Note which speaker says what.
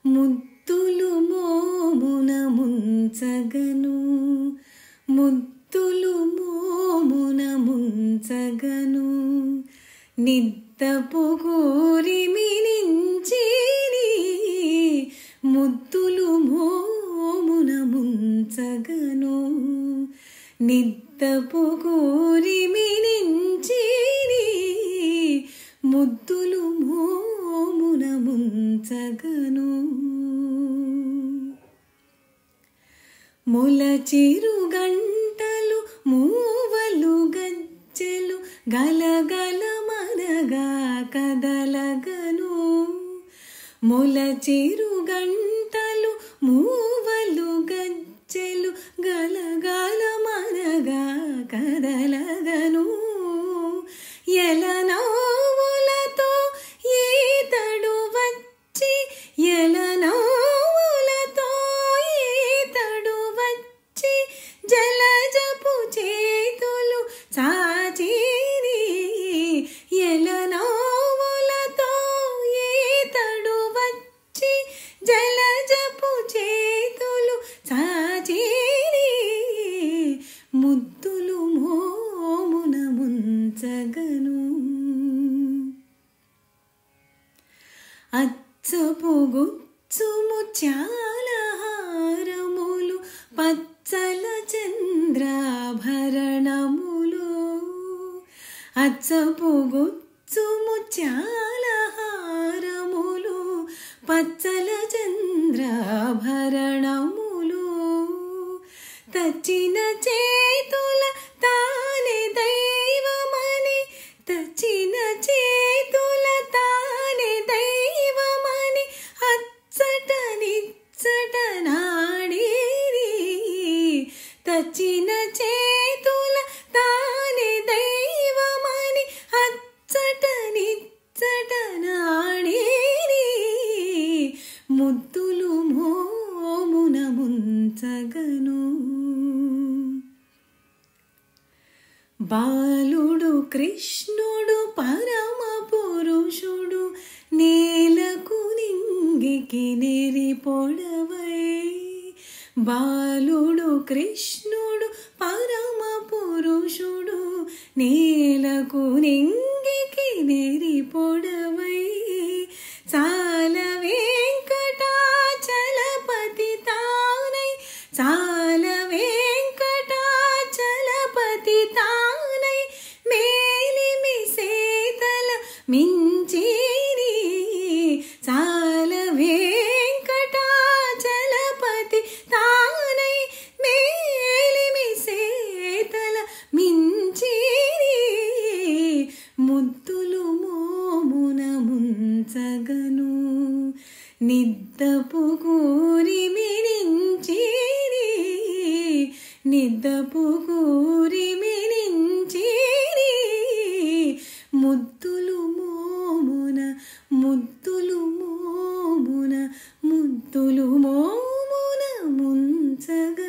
Speaker 1: ముద్దులు మోమున ముంచగను ముద్దులు మోమున ముంచగను నిద్దపు గోరి మినించిని ముద్దులు మోమున ముంచగను నిద్దపు గోరి మినించిని ముద్దులు మోమున ముంచగను ములచిరు గంటలు మూవలు గజ్జెలు గలగల మనగా కదలగను ములచిరు గంటలు మూవలు గజ్జెలు గలగల మనగా కదలగను ఎలనోవులతో ఈతడు వచ్చి ఎలనోవులతో ఈతడు వచ్చి జలజపు చేతులు చాచిని ఎలనోవులతో ఈతడు వచ్చి జలజపు చేతులు చాచిని ముద్దులు మోమున ముంచగను అచ్చపు గుచ్చుము చాలహారములు పచ్చల చంద్రాభరణములు అచ్చపు గుచ్చుము చాలహారములు పచ్చల చంద్రాభరణములు తచ్చిన చేతుల తానే దైవమని తచ్చిన చేతుల తానే దైవమని అచ్చట నిచ్చట నాడేరి తచ్చిన చేతుల తానే దైవమని అచ్చట నిచ్చట నాడేరి ముద్దులు మోమున ముంచగను బాలుడు కృష్ణుడు పరమ పురుషుడు నేలకు నింగికి నెరి పొడవై బాలుడు కృష్ణుడు పరమ పురుషుడు నేలకు నింగికి నెరి పొడవై చాల వెంకటాచలపతి తానై చాల వెంకటాచలపతి తానై మేలిమి సేతల మించిని చాల వెంకటాచలపతి తానై మేలిమి సేతల మించిని ముద్దులు మోమున ముంచగను నిద్దపు కూరి మినించిని నిద్దపు కూరి మినించిని ముద్దులు మోమున ముద్దులు మోమున ముద్దులు మోమున ముంచగ